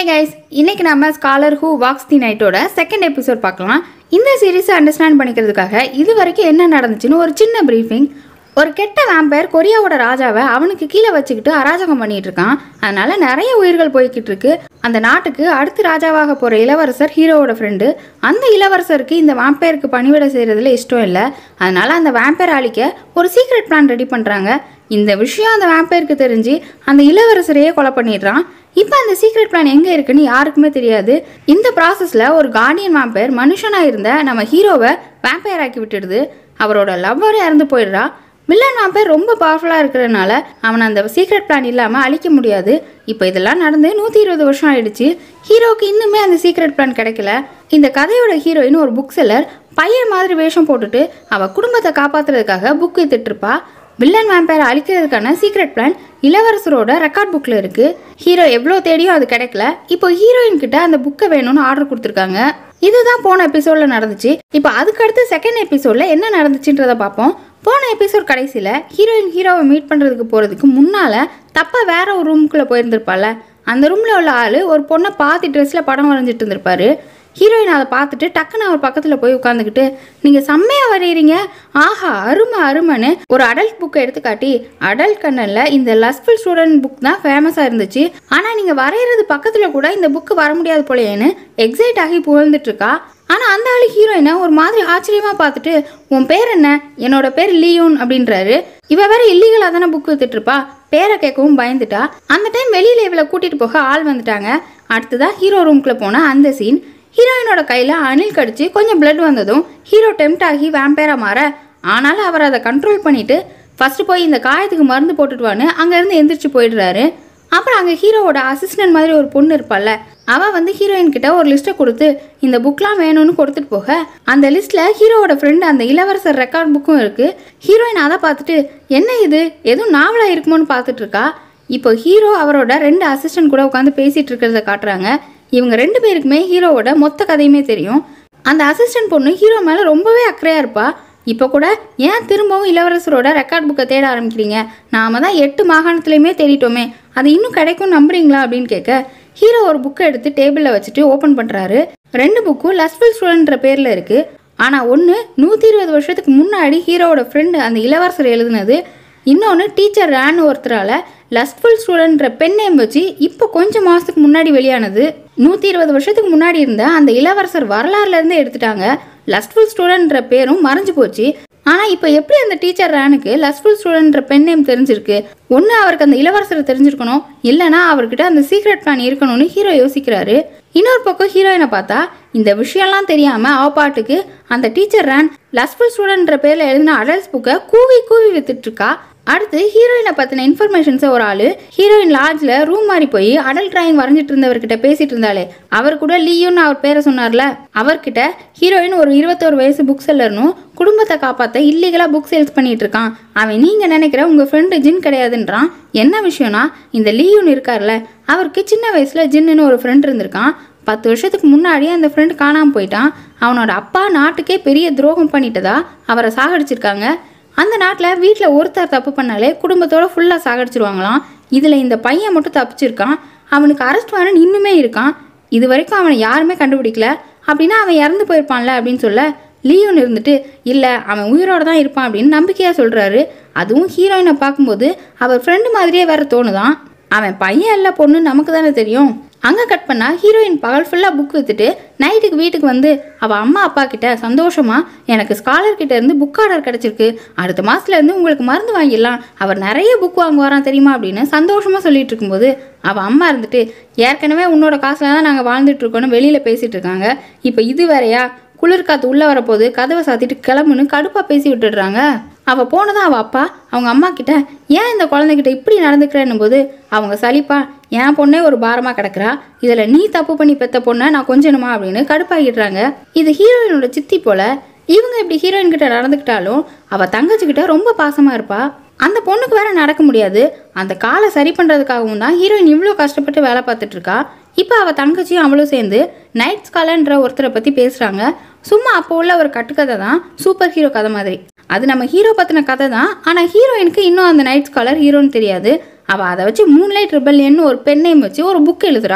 guys இன்னைக்கு நம்ம scholar who walks தி நைட்டோட செகண்ட் எபிசோட் பார்க்கலாம் இந்த சீரீஸை அண்டர்ஸ்டாண்ட் பண்ணிக்கிறதுக்காக இது வரைக்கும் என்ன நடந்துச்சுன்னு ஒரு சின்ன ப்ரீஃபிங் ஒரு கெட்ட வேம்பயர் கொரியாவோட ராஜாவை அவனுக்கு கீழே வச்சுக்கிட்டு அராஜகம் பண்ணிட்டு இருக்கான் அதனால நிறைய உயிர்கள் போய்கிட்டு இருக்கு அந்த நாட்டுக்கு அடுத்து ராஜாவாக போற இளவரசர் ஹீரோவோட ஃப்ரெண்டு அந்த இளவரசருக்கு இந்த வேம்பயருக்கு பணிவிடை செய்யறதுல இஷ்டம் இல்லை அதனால அந்த வேம்பயர் அழிக்க ஒரு சீக்ரெட் பிளான் ரெடி பண்றாங்க இந்த விஷயம் அந்த வேம்பயருக்கு தெரிஞ்சு அந்த இளவரசரையே கொலை பண்ணிடுறான் இப்போ அந்த சீக்ரெட் பிளான் எங்கே இருக்குன்னு யாருக்குமே தெரியாது இந்த ப்ராசஸில் ஒரு கார்டியன் வேம்பயர் மனுஷனாக இருந்த நம்ம ஹீரோவை வேம்பயர் ஆக்கி விட்டுடுது அவரோட லவ்வரே இறந்து போயிடுறா வில்லன் வேம்பயர் ரொம்ப பவர்ஃபுல்லாக இருக்கிறதுனால அவனை அந்த சீக்ரெட் பிளான் இல்லாமல் அழிக்க முடியாது இப்போ இதெல்லாம் நடந்து நூற்றி இருபது வருஷம் ஆயிடுச்சு ஹீரோக்கு இன்னுமே அந்த சீக்ரெட் பிளான் கிடைக்கல இந்த கதையோட ஹீரோயின் ஒரு புக் செல்லர் பையன் மாதிரி வேஷம் போட்டுட்டு அவள் குடும்பத்தை காப்பாற்றுறதுக்காக புக் வித்துட்டு இருப்பா வில்லன் வேம்பயரை அழிக்கிறதுக்கான சீக்ரெட் பிளான் இளவரசரோட ரெக்கார்ட் புக்கில் இருக்குது ஹீரோ எவ்வளோ தேடியும் அது கிடைக்கல இப்போ ஹீரோயின் கிட்ட அந்த புக்கை வேணும்னு ஆர்டர் கொடுத்துருக்காங்க இதுதான் போன எபிசோடில் நடந்துச்சு இப்போ அதுக்கடுத்து செகண்ட் எபிசோடில் என்ன நடந்துச்சுன்றத பார்ப்போம் போன எபிசோட் கடைசியில் ஹீரோயின் ஹீரோவை மீட் பண்ணுறதுக்கு போகிறதுக்கு முன்னால் தப்பாக வேற ஒரு ரூமுக்குள்ளே போயிருந்திருப்பால அந்த ரூமில் உள்ள ஆள் ஒரு பொண்ணை பார்த்து ட்ரெஸ்ஸில் படம் வரைஞ்சிட்டு இருந்திருப்பாரு ஹீரோயின் அதை பார்த்துட்டு டக்குன்னு அவர் பக்கத்தில் போய் உட்காந்துக்கிட்டு நீங்கள் செம்மையாக வரைகிறீங்க ஆஹா அருமை அருமைன்னு ஒரு அடல்ட் புக்கை எடுத்து காட்டி அடல்ட் கண்ணனில் இந்த லஸ்ஃபுல் ஸ்டூடெண்ட் புக் தான் ஃபேமஸாக இருந்துச்சு ஆனால் நீங்கள் வரைகிறது பக்கத்தில் கூட இந்த புக்கு வர முடியாது போலையேன்னு எக்ஸைட் ஆகி புகழ்ந்துட்டு இருக்கா ஆனால் அந்த ஆளு ஹீரோயினை ஒரு மாதிரி ஆச்சரியமாக பார்த்துட்டு உன் பேர் என்ன என்னோட பேர் லியோன் அப்படின்றாரு இவ வேற இல்லீகலாக தானே புக் வித்துட்டு இருப்பா பேரை கேட்கவும் பயந்துட்டா அந்த டைம் வெளியில இவளை கூட்டிட்டு போக ஆள் வந்துட்டாங்க அடுத்ததா ஹீரோ ரூம்குள்ள போன அந்த சீன் ஹீரோயினோட கையில் அணில் கடிச்சு கொஞ்சம் blood வந்ததும் ஹீரோ டெம்ட் ஆகி வேம்பேரா மாற ஆனாலும் அவர் அதை கண்ட்ரோல் பண்ணிட்டு ஃபர்ஸ்ட் போய் இந்த காயத்துக்கு மருந்து போட்டுட்டு வான்னு அங்கேருந்து எந்திரிச்சு போயிடுறாரு அப்புறம் அங்கே ஹீரோவோட அசிஸ்டன்ட் மாதிரி ஒரு பொண்ணு இருப்பாள்ல அவள் வந்து ஹீரோயின் கிட்ட ஒரு லிஸ்ட்டை கொடுத்து இந்த புக்லாம் வேணும்னு கொடுத்துட்டு போக அந்த லிஸ்ட்டில் ஹீரோவோட ஃப்ரெண்டு அந்த இளவரசர் ரெக்கார்ட் புக்கும் இருக்குது ஹீரோயின் அதை பார்த்துட்டு என்ன இது எதுவும் நாவலாக இருக்குமோன்னு பார்த்துட்டு இருக்கா இப்போ ஹீரோ அவரோட ரெண்டு அசிஸ்டன்ட் கூட உட்காந்து பேசிட்டு இருக்கிறத காட்டுறாங்க இவங்க ரெண்டு பேருக்குமே ஹீரோவோட மொத்த கதையுமே தெரியும் அந்த அசிஸ்டன்ட் பொண்ணு ஹீரோ மேலே ரொம்பவே அக்கறையாக இருப்பா இப்போ கூட ஏன் திரும்பவும் இளவரசரோட ரெக்கார்ட் புக்கை தேட ஆரம்பிக்கிறீங்க நாம தான் எட்டு மாகாணத்துலையுமே தேடிட்டோமே அது இன்னும் கிடைக்கும் நம்புறீங்களா அப்படின்னு கேட்க ஹீரோ ஒரு புக்கை எடுத்து டேபிளில் வச்சுட்டு ஓப்பன் பண்ணுறாரு ரெண்டு புக்கும் லஸ்ஃபுல் ஸ்டூடெண்ட்ற பேரில் இருக்குது ஆனால் ஒன்று நூற்றி இருபது வருஷத்துக்கு முன்னாடி ஹீரோவோட ஃப்ரெண்டு அந்த இளவரசர் எழுதுனது இன்னொன்று டீச்சர் ரேன் ஒருத்தரால் லஸ்ட்ஃபுல் ஸ்டூடெண்ட்ற பென் நேம் வச்சு இப்போ கொஞ்சம் மாதத்துக்கு முன்னாடி வெளியானது நூற்றி இருபது வருஷத்துக்கு முன்னாடி இருந்த அந்த இளவரசர் வரலாறுலேருந்து எடுத்துட்டாங்க லஸ்ட்ஃபுல் ஸ்டூடெண்ட்ற பேரும் மறைஞ்சு போச்சு ஆனால் இப்போ எப்படி அந்த டீச்சர் ரேனுக்கு லஸ்ட்ஃபுல் ஸ்டூடெண்ட்ற பென் நேம் தெரிஞ்சிருக்கு ஒன்று அவருக்கு அந்த இளவரசர் தெரிஞ்சிருக்கணும் இல்லைனா அவர்கிட்ட அந்த சீக்ரெட் பிளான் இருக்கணும்னு ஹீரோ யோசிக்கிறாரு இன்னொரு பக்கம் ஹீரோயினை பார்த்தா இந்த விஷயம்லாம் தெரியாம அவ பாட்டுக்கு அந்த டீச்சர் ரேன் லஸ்ஃபுல் ஸ்டூடெண்ட்ற பேர்ல எழுதின அடல்ட்ஸ் புக்கை கூவி கூவி வித்துட்டு இருக்கா அடுத்து ஹீரோயினை பற்றின இன்ஃபர்மேஷன்ஸை ஒரு ஆள் ஹீரோயின் லாட்ஜில் ரூம் மாறி போய் அடல்ட் டிராயிங் வரைஞ்சிட்டு இருந்தவர்கிட்ட பேசிட்டு இருந்தாலே அவர் கூட லீயுன்னு அவர் பேரை சொன்னார்ல அவர்கிட்ட ஹீரோயின் ஒரு இருபத்தோரு வயசு புக் செல்லர்னும் குடும்பத்தை காப்பாற்ற இல்லீகலாக புக் சேல்ஸ் பண்ணிட்டு இருக்கான் அவன் நீங்கள் நினைக்கிற உங்கள் ஃப்ரெண்டு ஜின் கிடையாதுன்றான் என்ன விஷயம்னா இந்த லீயுன்னு இருக்கார்ல அவருக்கு சின்ன வயசில் ஜின்னுன்னு ஒரு ஃப்ரெண்ட் இருந்திருக்கான் பத்து வருஷத்துக்கு முன்னாடியே அந்த ஃப்ரெண்ட் காணாமல் போயிட்டான் அவனோட அப்பா நாட்டுக்கே பெரிய துரோகம் பண்ணிட்டதா அவரை சாகடிச்சிருக்காங்க அந்த நாட்டில் வீட்டில் ஒருத்தர் தப்பு பண்ணாலே குடும்பத்தோட ஃபுல்லாக சாகடிச்சிருவாங்களாம் இதில் இந்த பையன் மட்டும் தப்பிச்சிருக்கான் அவனுக்கு அரெஸ்ட் வாரண்ட் இன்னுமே இருக்கான் இது வரைக்கும் அவனை யாருமே கண்டுபிடிக்கல அப்படின்னா அவன் இறந்து போயிருப்பான்ல அப்படின்னு சொல்ல லீயோன் இருந்துட்டு இல்லை அவன் உயிரோட தான் இருப்பான் அப்படின்னு நம்பிக்கையாக சொல்கிறாரு அதுவும் ஹீரோயினை பார்க்கும்போது அவர் ஃப்ரெண்டு மாதிரியே வேற தோணுதான் அவன் பையன் இல்லை பொண்ணு நமக்கு தானே தெரியும் அங்கே கட் பண்ணால் ஹீரோயின் பகல் ஃபுல்லாக புக் வித்துட்டு நைட்டுக்கு வீட்டுக்கு வந்து அவள் அம்மா அப்பா கிட்ட சந்தோஷமா எனக்கு ஸ்காலர் கிட்ட இருந்து புக் ஆர்டர் கிடச்சிருக்கு அடுத்த மாசத்துல இருந்து உங்களுக்கு மருந்து வாங்கிடலாம் அவர் நிறைய புக் வாங்குவாராம் தெரியுமா அப்படின்னு சந்தோஷமாக சொல்லிட்டு இருக்கும்போது அவள் அம்மா இருந்துட்டு ஏற்கனவே உன்னோட காசில் தான் நாங்கள் வாழ்ந்துட்டு இருக்கோம்னு வெளியில் பேசிட்டு இருக்காங்க இப்போ இது வேறையா குளிர் காத்து உள்ளே வரப்போது கதவை சாத்திட்டு கிளம்புன்னு கடுப்பாக பேசி விட்டுடுறாங்க அவள் போனதும் அவள் அப்பா அவங்க அம்மா கிட்ட ஏன் இந்த குழந்தைகிட்ட இப்படி நடந்துக்கிறேன்னும் போது அவங்க சலிப்பா என் பொண்ணே ஒரு பாரமாக கிடக்குறா இதில் நீ தப்பு பண்ணி பெத்த பொண்ணை நான் கொஞ்சணுமா அப்படின்னு கடுப்பாகிடுறாங்க இது ஹீரோயினோட சித்தி போல இவங்க இப்படி ஹீரோயின் கிட்ட நடந்துக்கிட்டாலும் அவள் தங்கச்சிக்கிட்ட ரொம்ப பாசமாக இருப்பா அந்த பொண்ணுக்கு வேற நடக்க முடியாது அந்த காலை சரி பண்ணுறதுக்காகவும் தான் ஹீரோயின் இவ்வளோ கஷ்டப்பட்டு வேலை பார்த்துட்டு இருக்கா இப்போ அவள் தங்கச்சியும் அவளும் சேர்ந்து நைட் ஸ்காலன்ற ஒருத்தரை பற்றி பேசுகிறாங்க சும்மா அப்போ உள்ள ஒரு கட்டுக்கதை தான் சூப்பர் ஹீரோ கதை மாதிரி அது நம்ம ஹீரோ பற்றின கதை தான் ஆனால் ஹீரோயினுக்கு இன்னும் அந்த நைட் ஸ்காலர் ஹீரோன்னு தெரியாது அவள் அதை வச்சு மூன்லைட் ரிபல்லியன் ஒரு பென் நேம் வச்சு ஒரு புக் எழுதுறா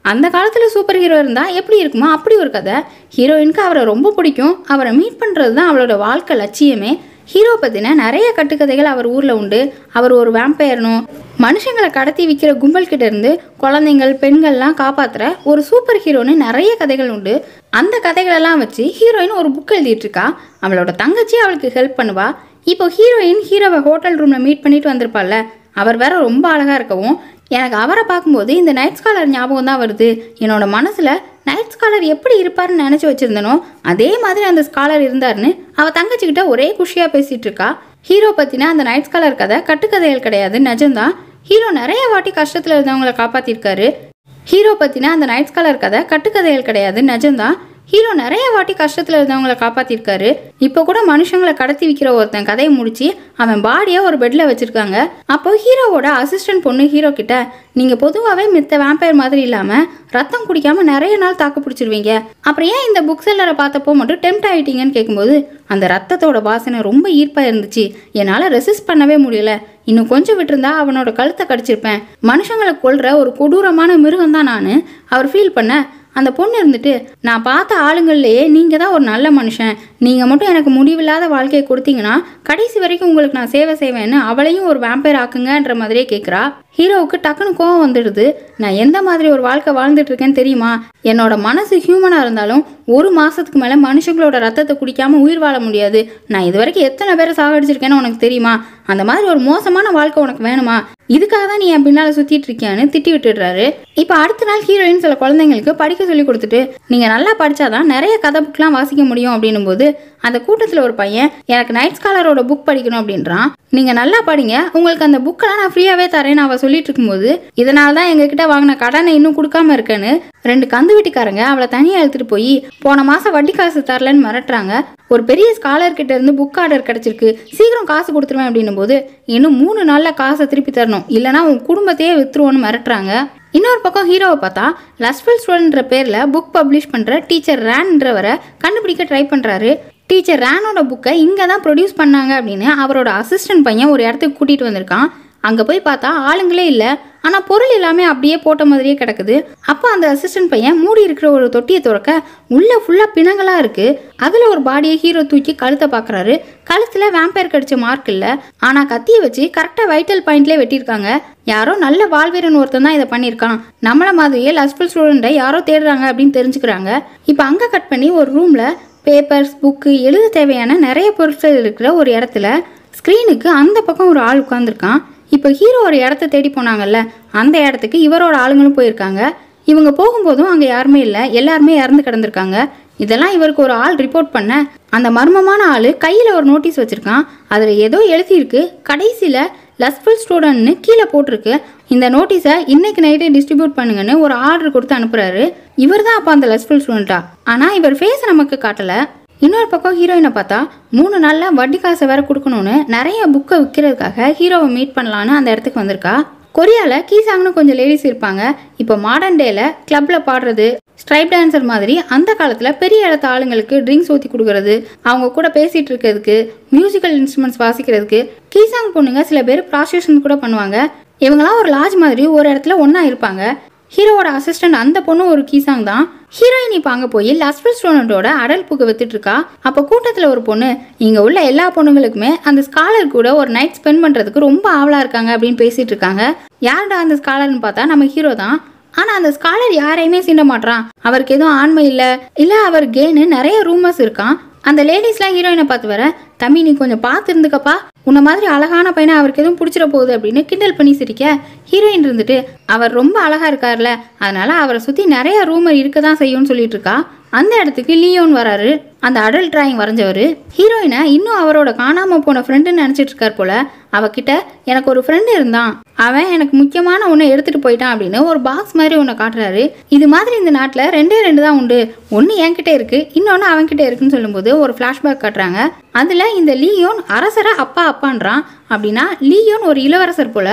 அந்த காலத்தில் சூப்பர் ஹீரோ இருந்தால் எப்படி இருக்குமோ அப்படி ஒரு கதை ஹீரோயினுக்கு அவரை ரொம்ப பிடிக்கும் அவரை மீட் பண்ணுறது தான் அவளோட வாழ்க்கை லட்சியமே ஹீரோ பற்றின நிறைய கட்டுக்கதைகள் அவர் ஊரில் உண்டு அவர் ஒரு வேம்பயர்னும் மனுஷங்களை கடத்தி விற்கிற கும்பல் கிட்ட இருந்து குழந்தைங்கள் பெண்கள்லாம் காப்பாத்துற ஒரு சூப்பர் ஹீரோன்னு நிறைய கதைகள் உண்டு அந்த கதைகளெல்லாம் வச்சு ஹீரோயின் ஒரு புக் எழுதிட்டு இருக்கா அவளோட தங்கச்சி அவளுக்கு ஹெல்ப் பண்ணுவா இப்போ ஹீரோயின் ஹீரோவை ஹோட்டல் ரூமில் மீட் பண்ணிட்டு வந்திருப்பாள்ல அவர் வேற ரொம்ப அழகாக இருக்கவும் எனக்கு அவரை பார்க்கும்போது இந்த நைட் ஸ்காலர் ஞாபகம் தான் வருது என்னோட மனசில் நைட் ஸ்காலர் எப்படி இருப்பாருன்னு நினச்சி வச்சிருந்தனோ அதே மாதிரி அந்த ஸ்காலர் இருந்தாருன்னு அவள் தங்கச்சிக்கிட்ட ஒரே குஷியாக பேசிகிட்டு இருக்கா ஹீரோ பற்றின அந்த நைட் ஸ்காலர் கதை கட்டுக்கதைகள் கிடையாது நிஜம்தான் ஹீரோ நிறைய வாட்டி கஷ்டத்தில் இருந்தவங்களை காப்பாற்றிருக்காரு ஹீரோ பற்றின அந்த நைட் ஸ்காலர் கதை கட்டுக்கதைகள் கிடையாது நிஜம்தான் ஹீரோ நிறைய வாட்டி கஷ்டத்தில் இருந்தவங்களை காப்பாற்றிருக்காரு இப்போ கூட மனுஷங்களை கடத்தி விற்கிற ஒருத்தன் கதையை முடிச்சு அவன் பாடியை ஒரு பெட்டில் வச்சுருக்காங்க அப்போ ஹீரோவோட அசிஸ்டன்ட் பொண்ணு ஹீரோ கிட்ட நீங்கள் பொதுவாகவே மித்த வேம்பயர் மாதிரி இல்லாமல் ரத்தம் குடிக்காமல் நிறைய நாள் தாக்கு பிடிச்சிருவீங்க அப்புறம் ஏன் இந்த புக் செல்லரை பார்த்தப்போ மட்டும் டெம்ட் ஆகிட்டீங்கன்னு கேட்கும்போது அந்த ரத்தத்தோட வாசனை ரொம்ப ஈர்ப்பாக இருந்துச்சு என்னால் ரெசிஸ்ட் பண்ணவே முடியல இன்னும் கொஞ்சம் விட்டுருந்தா அவனோட கழுத்தை கடிச்சிருப்பேன் மனுஷங்களை கொல்ற ஒரு கொடூரமான மிருகம் தான் நான் அவர் ஃபீல் பண்ண அந்த பொண்ணு இருந்துட்டு நான் பார்த்த ஆளுங்கள்லேயே நீங்கள் தான் ஒரு நல்ல மனுஷன் நீங்கள் மட்டும் எனக்கு முடிவில்லாத வாழ்க்கையை கொடுத்தீங்கன்னா கடைசி வரைக்கும் உங்களுக்கு நான் சேவை செய்வேன்னு அவளையும் ஒரு வேம்பயர் ஆக்குங்கன்ற மாதிரியே கேட்குறா ஹீரோவுக்கு டக்குன்னு கோவம் வந்துடுது நான் எந்த மாதிரி ஒரு வாழ்க்கை வாழ்ந்துட்டு இருக்கேன்னு தெரியுமா என்னோட மனசு ஹியூமனாக இருந்தாலும் ஒரு மாதத்துக்கு மேலே மனுஷங்களோட ரத்தத்தை குடிக்காம உயிர் வாழ முடியாது நான் இது வரைக்கும் எத்தனை பேரை சாகடிச்சிருக்கேன்னு உனக்கு தெரியுமா அந்த மாதிரி ஒரு மோசமான வாழ்க்கை உனக்கு வேணுமா இதுக்காக தான் நீ என் பின்னால் சுற்றிட்டு இருக்கியான்னு திட்டி விட்டுடுறாரு இப்போ அடுத்த நாள் ஹீரோயின் சில குழந்தைங்களுக்கு படிக்க சொல்லி கொடுத்துட்டு நீங்கள் நல்லா படித்தாதான் நிறைய கதை புக்லாம் வாசிக்க முடியும் அப்படின்னும் போது அந்த கூட்டத்தில் ஒரு பையன் எனக்கு நைட் ஸ்காலரோட புக் படிக்கணும் அப்படின்றான் நீங்கள் நல்லா படிங்க உங்களுக்கு அந்த புக்கெல்லாம் நான் ஃப்ரீயாகவே தரேன்னு அவள் சொல்லிட்டு இருக்கும்போது இதனால தான் எங்ககிட்ட வாங்கின கடனை இன்னும் கொடுக்காம இருக்கேன்னு ரெண்டு கந்து வீட்டுக்காரங்க அவளை தனியாக எடுத்துகிட்டு போய் போன மாதம் வட்டி காசு தரலன்னு மிரட்டுறாங்க ஒரு பெரிய ஸ்காலர் கிட்ட இருந்து புக் ஆர்டர் கிடைச்சிருக்கு சீக்கிரம் காசு கொடுத்துருவேன் அப்படின்னும் போது இன்னும் மூணு நாளில் காசை திருப்பி தரணும் இல்லைனா உன் குடும்பத்தையே வித்துருவோன்னு மிரட்டுறாங்க இன்னொரு பக்கம் ஹீரோவை பார்த்தா லஸ்ஃபுல் ஸ்டூடெண்ட்ன்ற பேரில் புக் பப்ளிஷ் பண்ணுற டீச்சர் ரேன்றவரை கண்டுபிடிக்க ட்ரை பண்ணுறாரு டீச்சர் ரேனோட புக்கை இங்கே தான் ப்ரொடியூஸ் பண்ணாங்க அப்படின்னு அவரோட அசிஸ்டன்ட் பையன் ஒரு இடத்துக்கு கூட்டிகிட்டு வந்திருக்கான் அங்கே போய் பார்த்தா ஆளுங்களே இல்லை ஆனால் பொருள் எல்லாமே அப்படியே போட்ட மாதிரியே கிடக்குது அப்போ அந்த அசிஸ்டன்ட் பையன் மூடி இருக்கிற ஒரு தொட்டியை திறக்க உள்ளே ஃபுல்லாக பிணங்களாக இருக்குது அதில் ஒரு பாடியை ஹீரோ தூக்கி கழுத்தை பார்க்குறாரு கழுத்தில் வேம்பயர் கடிச்ச மார்க் இல்லை ஆனால் கத்தியை வச்சு கரெக்டாக வைட்டல் பாயிண்ட்லேயே வெட்டியிருக்காங்க யாரோ நல்ல வாழ்வீரன் ஒருத்தன் தான் இதை பண்ணியிருக்கான் நம்மள மாதிரியே லஸ்பல் ஸ்டூடெண்ட்டை யாரோ தேடுறாங்க அப்படின்னு தெரிஞ்சுக்கிறாங்க இப்போ அங்கே கட் பண்ணி ஒரு ரூமில் பேப்பர்ஸ் புக்கு எழுத தேவையான நிறைய பொருட்கள் இருக்கிற ஒரு இடத்துல ஸ்க்ரீனுக்கு அந்த பக்கம் ஒரு ஆள் உட்காந்துருக்கான் இப்போ ஹீரோ ஒரு இடத்த தேடி போனாங்கல்ல அந்த இடத்துக்கு இவரோட ஆளுங்களும் போயிருக்காங்க இவங்க போகும்போதும் அங்கே யாருமே இல்லை எல்லாருமே இறந்து கிடந்திருக்காங்க இதெல்லாம் இவருக்கு ஒரு ஆள் ரிப்போர்ட் பண்ண அந்த மர்மமான ஆள் கையில் ஒரு நோட்டீஸ் வச்சுருக்கான் அதில் ஏதோ எழுதியிருக்கு கடைசியில் லஸ்ஃபுல் ஸ்டூடெண்ட்னு கீழே போட்டிருக்கு இந்த நோட்டீஸை இன்னைக்கு நைட்டே டிஸ்ட்ரிபியூட் பண்ணுங்கன்னு ஒரு ஆர்டர் கொடுத்து அனுப்புறாரு இவர் தான் அப்போ அந்த லஸ்ஃபுல் ஸ்டூடெண்ட்டா ஆனால் இவர் ஃபேஸ் நமக்கு காட்டலை இன்னொரு பக்கம் ஹீரோயினை பார்த்தா மூணு நாளில் வட்டி காசை வேற கொடுக்கணும்னு நிறைய புக்கை விற்கிறதுக்காக ஹீரோவை மீட் பண்ணலான்னு அந்த இடத்துக்கு வந்திருக்கா கொரியாவில் கீசாங்னு கொஞ்சம் லேடிஸ் இருப்பாங்க இப்போ மாடர்ன் டேல கிளப்பில் பாடுறது ஸ்ட்ரைப் டான்சர் மாதிரி அந்த காலத்தில் பெரிய இடத்து ஆளுங்களுக்கு ட்ரிங்க்ஸ் ஊற்றி கொடுக்கறது அவங்க கூட பேசிகிட்டு இருக்கிறதுக்கு மியூசிக்கல் இன்ஸ்ட்ருமெண்ட்ஸ் வாசிக்கிறதுக்கு கீசாங் பொண்ணுங்க சில பேர் ப்ராஸ்டியூஷன் கூட பண்ணுவாங்க இவங்களாம் ஒரு லாட்ஜ் மாதிரி ஒரு இடத்துல ஒன்றா இருப்பாங்க ஹீரோவோட அசிஸ்டன்ட் அந்த பொண்ணு ஒரு கீசாங் தான் ஹீரோயின் இப்போ அங்கே போய் லஸ்வல் ஸ்டூடெண்ட்டோட அடல் புக்கு வித்துட்டு இருக்கா அப்போ கூட்டத்தில் ஒரு பொண்ணு இங்கே உள்ள எல்லா பொண்ணுங்களுக்குமே அந்த ஸ்காலர் கூட ஒரு நைட் ஸ்பெண்ட் பண்ணுறதுக்கு ரொம்ப ஆவலாக இருக்காங்க அப்படின்னு பேசிட்டு இருக்காங்க யார்டா அந்த ஸ்காலர்னு பார்த்தா நம்ம ஹீரோ தான் ஆனால் அந்த ஸ்காலர் யாரையுமே சீண்ட மாட்றான் அவருக்கு எதுவும் ஆண்மை இல்லை இல்லை அவர் கேனு நிறைய ரூமர்ஸ் இருக்கான் அந்த லேடிஸ்லாம் ஹீரோயினை பார்த்து வர தம்பி நீ கொஞ்சம் பார்த்து இருந்துக்கப்பா உன்ன மாதிரி அழகான பையனை அவருக்கு எதுவும் பிடிச்சிட போகுது அப்படின்னு கிண்டல் பண்ணி சிரிக்க ஹீரோயின் இருந்துட்டு அவர் ரொம்ப அழகா இருக்கார்ல அதனால அவரை சுற்றி நிறைய ரூமர் இருக்க தான் செய்யும்னு சொல்லிட்டு இருக்கா அந்த இடத்துக்கு லியோன் வராரு அந்த அடல்ட் டிராயிங் வரைஞ்சவர் ஹீரோயினை இன்னும் அவரோட காணாம போன ஃப்ரெண்டுன்னு நினச்சிட்டு இருக்கார் போல அவகிட்ட எனக்கு ஒரு ஃப்ரெண்டு இருந்தான் அவன் எனக்கு முக்கியமான ஒன்றை எடுத்துட்டு போயிட்டான் அப்படின்னு ஒரு பாக்ஸ் மாதிரி ஒன்று காட்டுறாரு இது மாதிரி இந்த நாட்டில் ரெண்டே ரெண்டு தான் உண்டு ஒன்று என்கிட்ட இருக்கு இன்னொன்று அவன்கிட்ட இருக்குன்னு சொல்லும்போது ஒரு ஃப்ளாஷ்பேக் காட்டுறாங்க அதில் இந்த லீயோன் அரசரை அப்பா அப்பான்றான் அப்படின்னா லீயோன் ஒரு இளவரசர் போல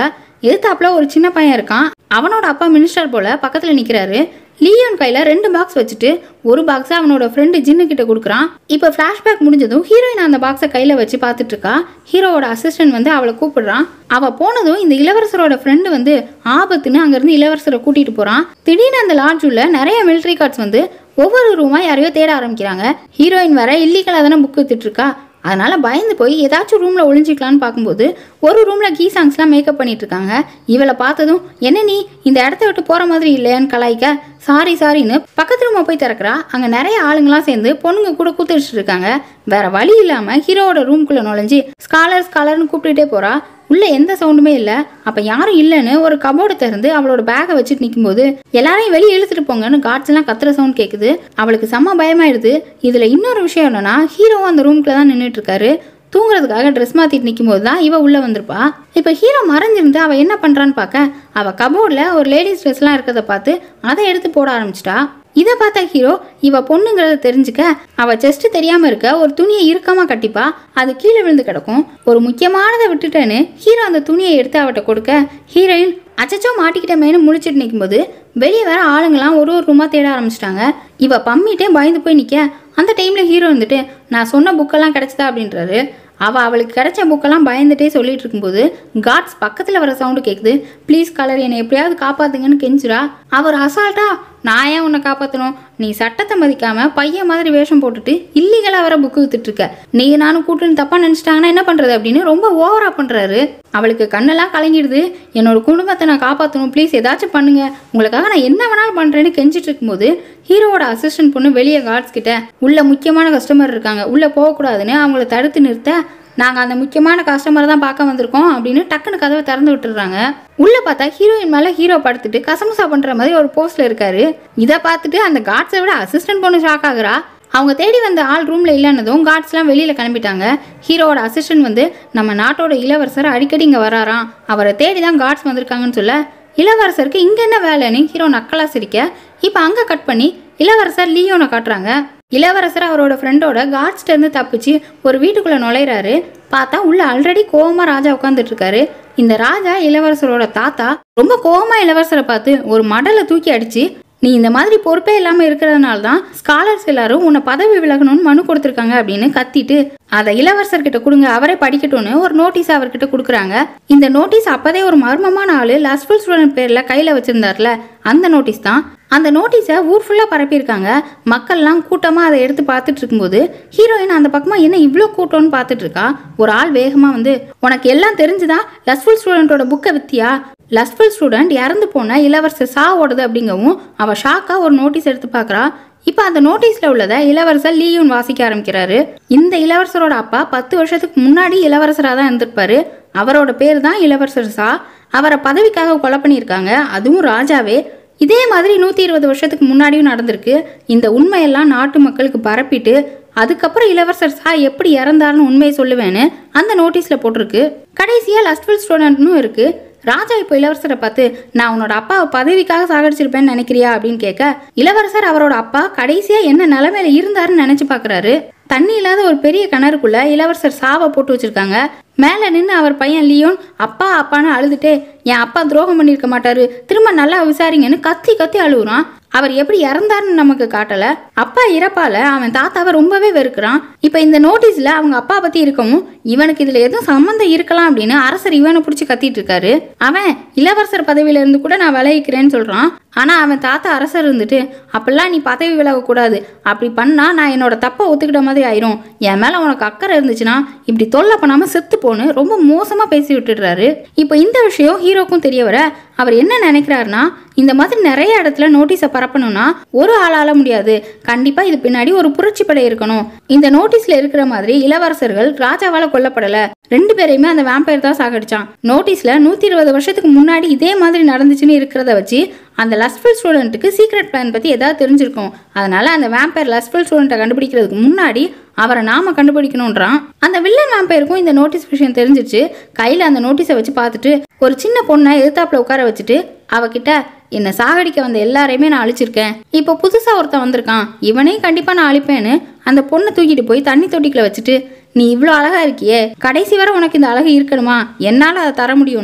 எதிர்த்தாப்புல ஒரு சின்ன பையன் இருக்கான் அவனோட அப்பா மினிஸ்டர் போல பக்கத்துல நிக்கிறாரு லியோன் கையில ரெண்டு பாக்ஸ் வச்சுட்டு ஒரு பாக்ஸை அவனோட ஃப்ரெண்டு ஜின்னு கிட்ட கொடுக்குறான் இப்போ ஃப்ளாஷ்பேக் முடிஞ்சதும் ஹீரோயின் அந்த பாக்ஸை கையில வச்சு பார்த்துட்டு இருக்கா ஹீரோவோட அசிஸ்டன்ட் வந்து அவளை கூப்பிடுறான் அவ போனதும் இந்த இளவரசரோட ஃப்ரெண்டு வந்து ஆபத்துன்னு அங்கிருந்து இளவரசரை கூட்டிட்டு போறான் திடீர்னு அந்த லாட்ஜ் உள்ள நிறைய மிலிட்ரி கார்ட்ஸ் வந்து ஒவ்வொரு ரூமா யாரையோ தேட ஆரம்பிக்கிறாங்க ஹீரோயின் வர இல்லீகலாக தானே புக் வித்துட்டு இருக்கா அதனால பயந்து போய் ஏதாச்சும் ரூம்ல ஒளிஞ்சிக்கலான்னு பார்க்கும்போது ஒரு ரூம்ல கீ சாங்ஸ்லாம் மேக்கப் பண்ணிட்டு இருக்காங்க இவளை பார்த்ததும் என்ன நீ இந்த இடத்த விட்டு போற மாதிரி இல்லையான்னு கலாய்க்க சாரி சாரின்னு பக்கத்து ரூமை போய் திறக்கிறா அங்க நிறைய ஆளுங்களாம் சேர்ந்து பொண்ணுங்க கூட கூத்துட்டு இருக்காங்க வேற வழி இல்லாம ஹீரோவோட ரூம்குள்ள நுழைஞ்சு ஸ்காலர் ஸ்காலர்னு கூப்பிட்டுட்டே போறா உள்ள எந்த சவுண்டுமே இல்லை அப்ப யாரும் இல்லைன்னு ஒரு கபோர்டு திறந்து அவளோட பேக்கை வச்சுட்டு நிக்கும்போது எல்லாரையும் வெளியே இழுத்துட்டு போங்கன்னு காட்ஸ் எல்லாம் கத்துற சவுண்ட் கேக்குது அவளுக்கு செம்ம பயமாயிடுது இதுல இன்னொரு விஷயம் என்னன்னா ஹீரோவும் அந்த ரூம்குள்ள தான் நின்றுட்டு இருக்காரு தூங்குறதுக்காக ட்ரெஸ் மாத்திட்டு நிற்கும் போது தான் இவ உள்ள வந்திருப்பா இப்போ ஹீரோ மறைஞ்சிருந்து அவ என்ன பண்றான்னு பார்க்க அவ கபோர்டில் ஒரு லேடிஸ் ட்ரெஸ்லாம் இருக்கிறத பார்த்து அதை எடுத்து போட ஆரம்பிச்சிட்டா இதை பார்த்த ஹீரோ இவ பொண்ணுங்கிறத தெரிஞ்சுக்க அவ செஸ்ட் தெரியாம இருக்க ஒரு துணியை இறுக்கமா கட்டிப்பா அது கீழே விழுந்து கிடக்கும் ஒரு முக்கியமானதை விட்டுட்டேன்னு ஹீரோ அந்த துணியை எடுத்து அவட்ட கொடுக்க ஹீரோயின் அச்சச்சோ மாட்டிக்கிட்டமேனு முழிச்சிட்டு நிற்கும்போது வெளியே வர ஆளுங்களாம் ஒரு ஒரு ரூமா தேட ஆரம்பிச்சிட்டாங்க இவ பம்மிட்டே பயந்து போய் நிற்க அந்த டைம்ல ஹீரோ வந்துட்டு நான் சொன்ன புக்கெல்லாம் கிடைச்சதா அப்படின்றாரு அவ அவளுக்கு கிடைச்ச புக்கெல்லாம் பயந்துட்டே சொல்லிட்டு இருக்கும்போது காட்ஸ் பக்கத்துல வர சவுண்டு கேக்குது ப்ளீஸ் கலர் என்னை எப்படியாவது காப்பாத்துங்கன்னு கெஞ்சுறா அவர் அசால்ட்டா நான் ஏன் உன்னை காப்பாற்றணும் நீ சட்டத்தை மதிக்காம பையன் மாதிரி வேஷம் போட்டுட்டு இல்லீகலா வர புக்கு வித்துட்டு இருக்க நீ நானும் கூட்டுன்னு தப்பா நினைச்சிட்டாங்கன்னா என்ன பண்றது அப்படின்னு ரொம்ப ஓவரா பண்றாரு அவளுக்கு கண்ணெல்லாம் கலங்கிடுது என்னோட குடும்பத்தை நான் காப்பாற்றணும் ப்ளீஸ் ஏதாச்சும் பண்ணுங்க உங்களுக்காக நான் என்ன வேணாலும் பண்றேன்னு கெஞ்சிட்டு இருக்கும்போது ஹீரோவோட அசிஸ்டன்ட் பொண்ணு வெளியே கார்ட்ஸ் கிட்ட உள்ள முக்கியமான கஸ்டமர் இருக்காங்க உள்ள போகக்கூடாதுன்னு அவங்கள தடுத்து நிறுத்த நாங்கள் அந்த முக்கியமான கஸ்டமரை தான் பார்க்க வந்திருக்கோம் அப்படின்னு டக்குன்னு கதவை திறந்து விட்டுறாங்க உள்ள பார்த்தா ஹீரோயின் மேலே ஹீரோ படுத்துட்டு கசமுசா பண்ற மாதிரி ஒரு போஸ்ட்ல இருக்காரு இதை பார்த்துட்டு அந்த காட்ஸை விட அசிஸ்டன்ட் பொண்ணு ஷாக் ஆகுறா அவங்க தேடி வந்த ஆள் ரூம்ல இல்லைன்னதும் கார்ட்ஸ்லாம் வெளியில கிளம்பிட்டாங்க ஹீரோவோட அசிஸ்டன்ட் வந்து நம்ம நாட்டோட இளவரசர் அடிக்கடி இங்க வராராம் அவரை தேடி தான் கார்ட்ஸ் வந்திருக்காங்கன்னு சொல்ல இளவரசருக்கு இங்க என்ன வேலைன்னு ஹீரோ நக்கலா சிரிக்க இப்போ அங்க கட் பண்ணி இளவரசர் லியோனை காட்டுறாங்க இளவரசர் அவரோட ஃப்ரெண்டோட கார்ட்ஸ்ல இருந்து தப்பிச்சு ஒரு வீட்டுக்குள்ள நுழையிறாரு பார்த்தா உள்ள ஆல்ரெடி கோவமா ராஜா உட்காந்துட்டு இருக்காரு இந்த ராஜா இளவரசரோட தாத்தா ரொம்ப கோவமா இளவரசரை பார்த்து ஒரு மடலை தூக்கி அடிச்சு நீ இந்த மாதிரி பொறுப்பே இல்லாம இருக்கிறதுனால தான் ஸ்காலர்ஸ் எல்லாரும் உன்னை பதவி விலகணும்னு மனு கொடுத்துருக்காங்க அப்படின்னு கத்திட்டு அதை இளவரசர்கிட்ட கொடுங்க அவரே படிக்கட்டும்னு ஒரு நோட்டீஸ் அவர்கிட்ட கொடுக்குறாங்க இந்த நோட்டீஸ் அப்பதே ஒரு மர்மமான ஆளு லஸ்ஃபுல் ஸ்டூடெண்ட் பேர்ல கையில வச்சிருந்தார்ல அந்த நோட்டீஸ் தான் அந்த நோட்டீஸை ஊர் ஃபுல்லாக பரப்பியிருக்காங்க மக்கள்லாம் கூட்டமாக அதை எடுத்து பார்த்துட்டு இருக்கும்போது ஹீரோயின் அந்த பக்கமாக என்ன இவ்வளோ கூட்டம்னு பார்த்துட்டு இருக்கா ஒரு ஆள் வேகமாக வந்து உனக்கு எல்லாம் தெரிஞ்சுதா லஸ்ஃபுல் ஸ்டூடெண்ட்டோட புக்கை வித்தியா லஸ்ஃபுல் ஸ்டூடெண்ட் இறந்து போன இளவரசர் சா ஓடுது அப்படிங்கவும் அவள் ஷாக்காக ஒரு நோட்டீஸ் எடுத்து பார்க்குறா இப்போ அந்த நோட்டீஸில் உள்ளதை இளவரசர் லீயூன் வாசிக்க ஆரம்பிக்கிறாரு இந்த இளவரசரோட அப்பா பத்து வருஷத்துக்கு முன்னாடி இளவரசராக தான் இருந்திருப்பாரு அவரோட பேர் தான் இளவரசர் சா அவரை பதவிக்காக கொலை பண்ணியிருக்காங்க அதுவும் ராஜாவே இதே மாதிரி நூற்றி இருபது வருஷத்துக்கு முன்னாடியும் நடந்திருக்கு இந்த உண்மையெல்லாம் நாட்டு மக்களுக்கு பரப்பிட்டு அதுக்கப்புறம் இளவரசர் சா எப்படி இறந்தாருன்னு உண்மையை சொல்லுவேன்னு அந்த நோட்டீஸில் போட்டிருக்கு கடைசியாக லஸ்ட்வெல் ஸ்டூடெண்ட்னும் இருக்கு ராஜா இப்போ இளவரசரை பார்த்து நான் உன்னோட அப்பாவை பதவிக்காக சாகடிச்சிருப்பேன்னு நினைக்கிறியா அப்படின்னு கேட்க இளவரசர் அவரோட அப்பா கடைசியா என்ன நிலைமையில இருந்தாருன்னு நினைச்சு பார்க்கறாரு தண்ணி இல்லாத ஒரு பெரிய கிணறுக்குள்ள இளவரசர் சாவை போட்டு வச்சிருக்காங்க மேலே நின்று அவர் பையன் லியோன் அப்பா அப்பான்னு அழுதுட்டே என் அப்பா துரோகம் பண்ணியிருக்க மாட்டாரு திரும்ப நல்லா விசாரிங்கன்னு கத்தி கத்தி அழுகுறான் அவர் எப்படி இறந்தாருன்னு நமக்கு காட்டல அப்பா இறப்பால அவன் தாத்தாவை ரொம்பவே வெறுக்கிறான் இப்போ இந்த நோட்டீஸ்ல அவங்க அப்பா பத்தி இருக்கவும் இவனுக்கு இதுல எதுவும் சம்மந்தம் இருக்கலாம் அப்படின்னு அரசர் இவனை பிடிச்சி கத்திட்டு இருக்காரு அவன் இளவரசர் பதவியில இருந்து கூட நான் விலகிக்கிறேன்னு சொல்றான் ஆனா அவன் தாத்தா அரசர் இருந்துட்டு அப்பெல்லாம் நீ பதவி விலக கூடாது அப்படி பண்ணா நான் என்னோட தப்பை ஒத்துக்கிட்ட மாதிரி ஆயிரும் என் மேல உனக்கு அக்கறை இருந்துச்சுன்னா இப்படி தொல்லை பண்ணாம செத்து போன்னு ரொம்ப மோசமா பேசி விட்டுடுறாரு இப்போ இந்த விஷயம் ஹீரோக்கும் தெரிய வர அவர் என்ன நினைக்கிறாருன்னா இந்த மாதிரி நிறைய இடத்துல நோட்டீஸை பரப்பணும்னா ஒரு ஆளால முடியாது கண்டிப்பா இது பின்னாடி ஒரு புரட்சி படை இருக்கணும் இந்த நோட்டீஸ்ல இருக்கிற மாதிரி இளவரசர்கள் ராஜாவால கொல்லப்படல ரெண்டு பேரையுமே அந்த வேம்பயர் தான் சாகடிச்சான் நோட்டீஸ்ல நூத்தி இருபது வருஷத்துக்கு முன்னாடி இதே மாதிரி நடந்துச்சுன்னு இருக்கிறத வச்சு அந்த லஸ்ட்ஃபுல் ஸ்டூடெண்ட்டுக்கு சீக்ரெட் பிளான் பத்தி ஏதாவது தெரிஞ்சிருக்கும் அதனால அந்த வேம்பயர் லஸ்ட்ஃபுல் ஸ்டூடெண்ட்டை கண்டுபிடிக்கிறதுக்கு முன்னாடி அவரை நாம கண்டுபிடிக்கணுன்றான் அந்த வில்லன் வேம்பயருக்கும் இந்த நோட்டீஸ் விஷயம் தெரிஞ்சிச்சு கையில அந்த நோட்டீஸை வச்சு பார்த்துட்டு ஒரு சின்ன பொண்ணை எதிர்த்தாப்புல உட்கார வச்சுட்டு அவகிட்ட என்னை சாகடிக்க வந்த எல்லாரையுமே நான் அழிச்சிருக்கேன் இப்போ புதுசா ஒருத்தன் வந்திருக்கான் இவனையும் கண்டிப்பா நான் அழிப்பேன்னு அந்த பொண்ணை தூக்கிட்டு போய் தண்ணி தொட்டிக்குள்ள வச்சுட்டு நீ இவ்வளோ அழகா இருக்கியே கடைசி வரை உனக்கு இந்த அழகு இருக்கணுமா என்னால் அதை தர முடியும்னு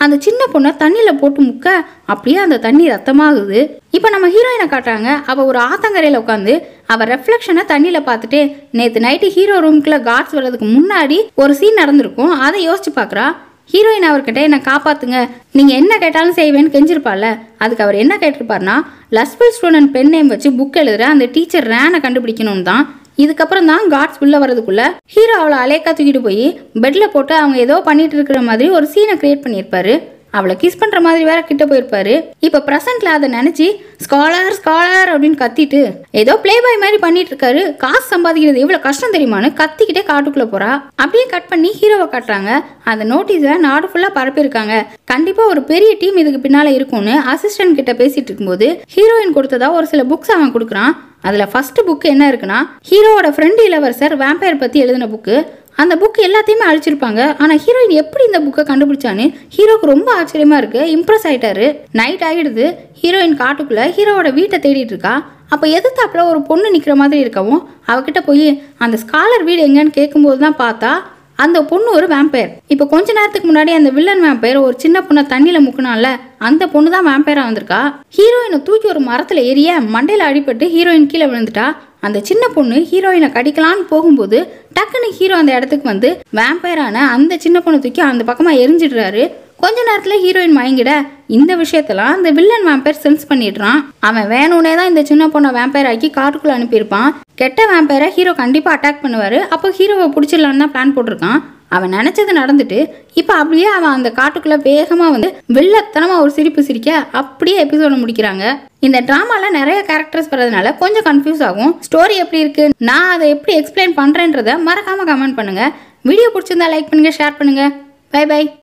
அந்த சின்ன பொண்ணை தண்ணியில் போட்டு முக்க அப்படியே அந்த தண்ணி ரத்தமாகுது இப்போ நம்ம ஹீரோயினை காட்டுறாங்க அவள் ஒரு ஆத்தங்கரையில் உட்காந்து அவள் ரெஃப்ளெக்ஷனை தண்ணியில் பார்த்துட்டு நேற்று நைட்டு ஹீரோ ரூமுக்குள்ள கார்ட்ஸ் வர்றதுக்கு முன்னாடி ஒரு சீன் நடந்திருக்கும் அதை யோசிச்சு பார்க்குறா ஹீரோயின் அவர்கிட்ட என்னை காப்பாத்துங்க நீங்கள் என்ன கேட்டாலும் செய்வேன்னு கெஞ்சிருப்பார்ல அதுக்கு அவர் என்ன கேட்டிருப்பார்னா லஸ்பல் ஸ்டூடெண்ட் பென் நேம் வச்சு புக் எழுதுற அந்த டீச்சர் ரேனை கண்டுபிடிக்கணும் தான் இதுக்கப்புறம் தான் காட்ஸ் உள்ள வரதுக்குள்ள ஹீரோ அவளை அலேக்கா தூக்கிட்டு போய் பெட்ல போட்டு அவங்க ஏதோ பண்ணிட்டு இருக்கிற மாதிரி ஒரு சீனை கிரியேட் பண்ணியிருப்பாரு அவளை கிஸ் பண்ற மாதிரி வேற கிட்ட போயிருப்பாரு இப்ப பிரசன்ட்ல அதை நினைச்சு ஸ்காலர் ஸ்காலர் அப்படின்னு கத்திட்டு ஏதோ ப்ளே பாய் மாதிரி பண்ணிட்டு இருக்காரு காசு சம்பாதிக்கிறது எவ்வளவு கஷ்டம் தெரியுமான்னு கத்திக்கிட்டே காட்டுக்குள்ள போறா அப்படியே கட் பண்ணி ஹீரோவை காட்டுறாங்க அந்த நோட்டீஸை நாடு ஃபுல்லா பரப்பியிருக்காங்க கண்டிப்பா ஒரு பெரிய டீம் இதுக்கு பின்னால இருக்கும்னு அசிஸ்டன்ட் கிட்ட பேசிட்டு இருக்கும்போது ஹீரோயின் கொடுத்ததா ஒரு சில புக்ஸ் அவன் கொடுக்குறான் அதில் ஃபர்ஸ்ட் புக்கு என்ன இருக்குன்னா ஹீரோவோட ஃப்ரெண்டு இளவரசர் வேம்பயர் பற்றி எழுதின புக்கு அந்த புக் எல்லாத்தையுமே அழிச்சிருப்பாங்க ஆனால் ஹீரோயின் எப்படி இந்த புக்கை கண்டுபிடிச்சான்னு ஹீரோக்கு ரொம்ப ஆச்சரியமா இருக்கு இம்ப்ரெஸ் ஆயிட்டாரு நைட் ஆகிடுது ஹீரோயின் காட்டுக்குள்ள ஹீரோவோட வீட்டை தேடிட்டு இருக்கா அப்போ எதிர்த்தாப்புல ஒரு பொண்ணு நிற்கிற மாதிரி இருக்கவும் அவகிட்ட போய் அந்த ஸ்காலர் வீடு எங்கன்னு கேட்கும்போது தான் பார்த்தா அந்த பொண்ணு ஒரு வேம்பயர் இப்போ கொஞ்ச நேரத்துக்கு முன்னாடி அந்த வில்லன் வேம்பயர் ஒரு சின்ன பொண்ணை தண்ணியில முக்குனால அந்த பொண்ணு தான் வேம்பயரா வந்திருக்கா ஹீரோயினை தூக்கி ஒரு மரத்துல எரிய மண்டையில அடிபட்டு ஹீரோயின் கீழே விழுந்துட்டா அந்த சின்ன பொண்ணு ஹீரோயினை கடிக்கலான்னு போகும்போது டக்குன்னு ஹீரோ அந்த இடத்துக்கு வந்து வேம்பயரான அந்த சின்ன பொண்ணை தூக்கி அந்த பக்கமா எரிஞ்சிடுறாரு கொஞ்ச நேரத்துல ஹீரோயின் மயங்கிட இந்த விஷயத்தெல்லாம் அந்த வில்லன் வேம்பயர் சென்ஸ் பண்ணிடுறான் அவன் வேணும்னே தான் இந்த சின்ன பொண்ணை வேம்பயர் ஆக்கி காட்டுக்குள்ள அனுப்பியிருப்பான் கெட்ட வேம்பயரை ஹீரோ கண்டிப்பா அட்டாக் பண்ணுவாரு அப்போ ஹீரோவை பிடிச்சிடலான்னு தான் பிளான் போட்டிருக்கான் அவன் நினைச்சது நடந்துட்டு இப்போ அப்படியே அவன் அந்த காட்டுக்குள்ள வேகமா வந்து வில்லத்தனமா ஒரு சிரிப்பு சிரிக்க அப்படியே எபிசோட முடிக்கிறாங்க இந்த டிராமால நிறைய கேரக்டர்ஸ் வர்றதுனால கொஞ்சம் கன்ஃபியூஸ் ஆகும் ஸ்டோரி எப்படி இருக்கு நான் அதை எப்படி எக்ஸ்பிளைன் பண்றேன்றத மறக்காம கமெண்ட் பண்ணுங்க வீடியோ பிடிச்சிருந்தா லைக் பண்ணுங்க ஷேர் பண்ணுங்க பை பை